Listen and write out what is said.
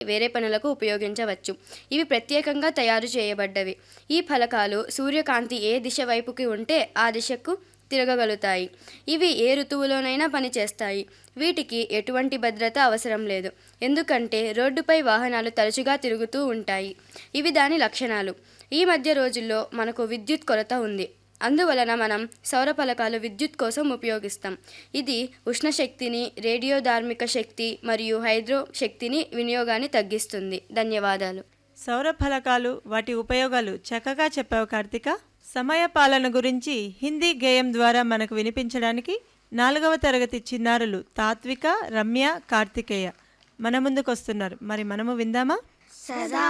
వేరే పనులకు ఉపయోగించవచ్చు ఇవి ప్రత్యేకంగా తయారు చేయబడ్డవి ఈ ఫలకాలు సూర్యకాంతి ఏ దిశ వైపుకి ఉంటే ఆ దిశకు తిరగగలుగుతాయి ఇవి ఏ ఋతువులోనైనా పనిచేస్తాయి వీటికి ఎటువంటి భద్రత అవసరం లేదు ఎందుకంటే రోడ్డుపై వాహనాలు తరచుగా తిరుగుతూ ఉంటాయి ఇవి దాని లక్షణాలు ఈ మధ్య రోజుల్లో మనకు విద్యుత్ కొరత ఉంది అందువలన మనం సౌర ఫలకాలు విద్యుత్ కోసం ఉపయోగిస్తాం ఇది ఉష్ణశక్తిని రేడియో ధార్మిక శక్తి మరియు హైడ్రో శక్తిని వినియోగాన్ని తగ్గిస్తుంది ధన్యవాదాలు సౌర ఫలకాలు వాటి ఉపయోగాలు చక్కగా చెప్పావు కార్తిక సమయ పాలన గురించి హిందీ గేయం ద్వారా మనకు వినిపించడానికి నాలుగవ తరగతి చిన్నారులు తాత్విక రమ్య కార్తికేయ మన ముందుకు వస్తున్నారు మరి మనము విందామా సదా